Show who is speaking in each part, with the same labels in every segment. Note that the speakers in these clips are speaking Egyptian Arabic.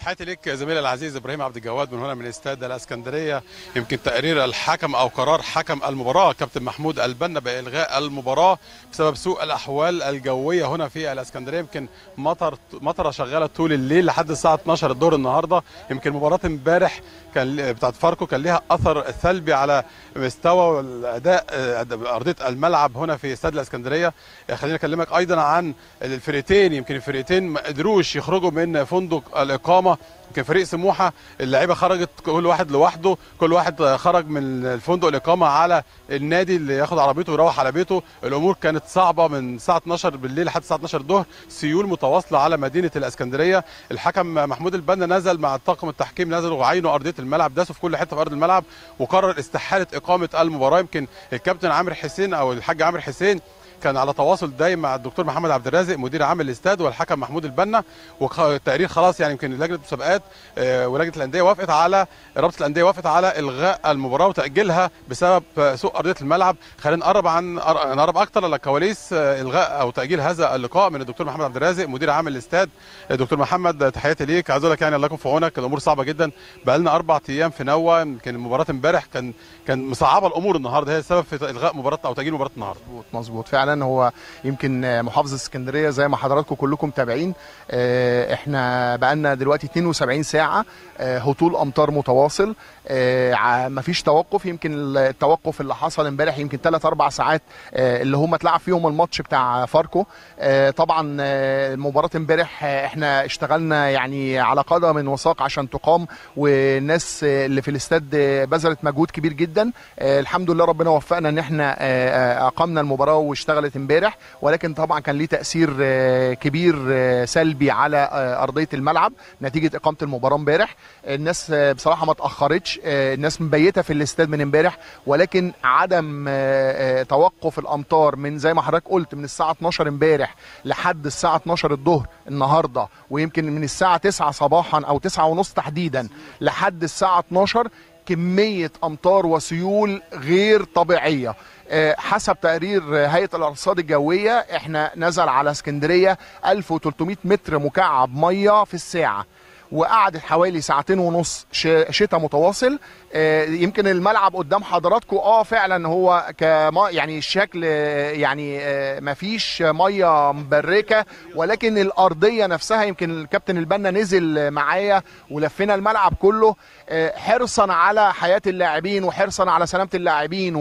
Speaker 1: تحياتي ليك زميلي العزيز ابراهيم عبد الجواد من هنا من استاد الاسكندريه يمكن تقرير الحكم او قرار حكم المباراه كابتن محمود البنا بالغاء المباراه بسبب سوء الاحوال الجويه هنا في الاسكندريه يمكن مطر مطره شغاله طول الليل لحد الساعه 12 الظهر النهارده يمكن مباراه امبارح كان بتاعت فاركو كان ليها اثر سلبي على مستوى الاداء ارضيه الملعب هنا في استاد الاسكندريه خليني اكلمك ايضا عن الفرقتين يمكن الفرقتين ما قدروش يخرجوا من فندق الاقامه يمكن فريق سموحه اللعيبه خرجت كل واحد لوحده كل واحد خرج من الفندق الاقامه على النادي اللي ياخد عربيته ويروح على بيته الامور كانت صعبه من الساعه 12 بالليل لحد الساعه 12 الظهر سيول متواصله على مدينه الاسكندريه الحكم محمود البنا نزل مع الطاقم التحكيم نزلوا وعينوا ارضيه الملعب داسوا في كل حته في ارض الملعب وقرر استحاله اقامه المباراه يمكن الكابتن عامر حسين او الحاج عامر حسين كان على تواصل دايم مع الدكتور محمد عبد الرازق مدير عام الاستاد والحكم محمود البنا والتقرير خلاص يعني يمكن لجنه المسابقات ولجنه الانديه وافقت على رابطه الانديه وافقت على الغاء المباراه وتاجيلها بسبب سوء ارضيه الملعب خلينا نقرب عن نقرب اكتر على كواليس الغاء او تاجيل هذا اللقاء من الدكتور محمد عبد الرازق مدير عام الاستاد دكتور محمد تحياتي ليك عايز اقول لك يعني الله يكون في عونك الامور صعبه جدا بقى لنا اربع ايام في نوى يمكن المباراه امبارح كان كان مصعبه الامور النهارده هي السبب في الغاء مباراه او تاجيل مباراه النهارده
Speaker 2: مظبوط مظبوط فعلا هو يمكن محافظه اسكندريه زي ما حضراتكم كلكم متابعين احنا بقالنا دلوقتي 72 ساعه هطول امطار متواصل مفيش توقف يمكن التوقف اللي حصل امبارح يمكن 3 4 ساعات اللي هم اتلعب فيهم الماتش بتاع فاركو طبعا مباراه امبارح احنا اشتغلنا يعني على قدم وساق عشان تقام والناس اللي في الاستاد بذلت مجهود كبير جدا الحمد لله ربنا وفقنا ان احنا اقمنا المباراه واشتغلت امبارح ولكن طبعا كان ليه تاثير كبير سلبي على ارضيه الملعب نتيجه اقامه المباراه امبارح الناس بصراحه ما اتاخرتش الناس مبيته في الاستاد من امبارح ولكن عدم توقف الامطار من زي ما حضرتك قلت من الساعه 12 امبارح لحد الساعه 12 الظهر النهارده ويمكن من الساعه 9 صباحا او 9 ونص تحديدا لحد الساعه 12 كميه امطار وسيول غير طبيعيه حسب تقرير هيئه الارصاد الجويه احنا نزل على اسكندريه 1300 متر مكعب ميه في الساعه وقعدت حوالي ساعتين ونص شتاء متواصل يمكن الملعب قدام حضراتكم اه فعلا هو كما يعني الشكل يعني ما فيش ميه مبركه ولكن الارضيه نفسها يمكن الكابتن البنا نزل معايا ولفينا الملعب كله حرصا على حياه اللاعبين وحرصا على سلامه اللاعبين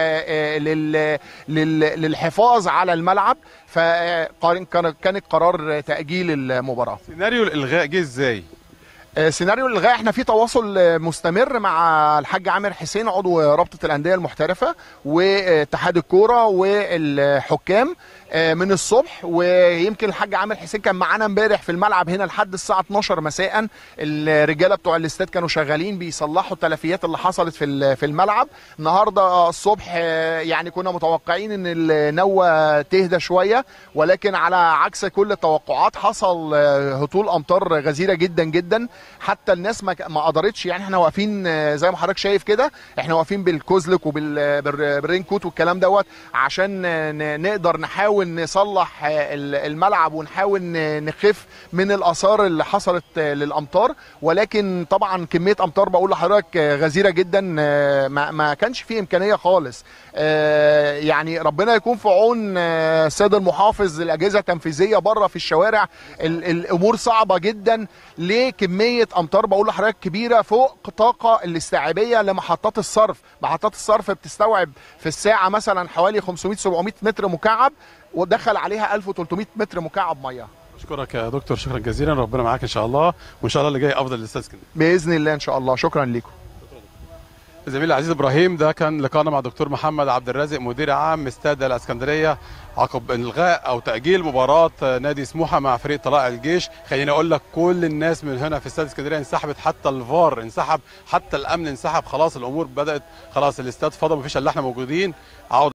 Speaker 2: وللحفاظ على الملعب فكان قرار تاجيل المباراه
Speaker 1: سيناريو الالغاء جه ازاي
Speaker 2: سيناريو الالغاء احنا في تواصل مستمر مع الحاج عامر حسين عضو رابطه الانديه المحترفه واتحاد الكوره والحكام من الصبح ويمكن الحاج عامر حسين كان معانا امبارح في الملعب هنا لحد الساعه 12 مساء الرجاله بتوع الاستاد كانوا شغالين بيصلحوا التلفيات اللي حصلت في في الملعب النهارده الصبح يعني كنا متوقعين ان النوه تهدى شويه ولكن على عكس كل التوقعات حصل هطول امطار غزيره جدا جدا حتى الناس ما ما قدرتش يعني احنا واقفين زي ما حضرتك شايف كده احنا واقفين بالكوزلك وبالرين كوت والكلام دوت عشان نقدر نحاول نصلح الملعب ونحاول نخف من الاثار اللي حصلت للامطار ولكن طبعا كميه امطار بقول لحضرتك غزيره جدا ما, ما كانش في امكانيه خالص يعني ربنا يكون في عون السيد المحافظ الاجهزه التنفيذيه بره في الشوارع الامور صعبه جدا ليه كميه امطار بقول لحضرتك كبيره فوق طاقه الاستيعابيه لمحطات الصرف محطات الصرف بتستوعب في الساعه مثلا حوالي 500 700 متر مكعب ودخل عليها 1300 متر مكعب ميه
Speaker 1: اشكرك يا دكتور شكرا جزيلا ربنا معاك ان شاء الله وان شاء الله اللي جاي افضل للاستاذ اسكندريه
Speaker 2: باذن الله ان شاء الله شكرا لكم
Speaker 1: زميلي العزيز ابراهيم ده كان لقاءنا مع دكتور محمد عبد الرازق مدير عام استاد الاسكندريه عقب الغاء او تاجيل مباراه نادي سموحه مع فريق طلائع الجيش خليني اقول لك كل الناس من هنا في استاد اسكندريه انسحبت حتى الفار انسحب حتى الامن انسحب خلاص الامور بدات خلاص الاستاد فضى مفيش الا احنا موجودين عوض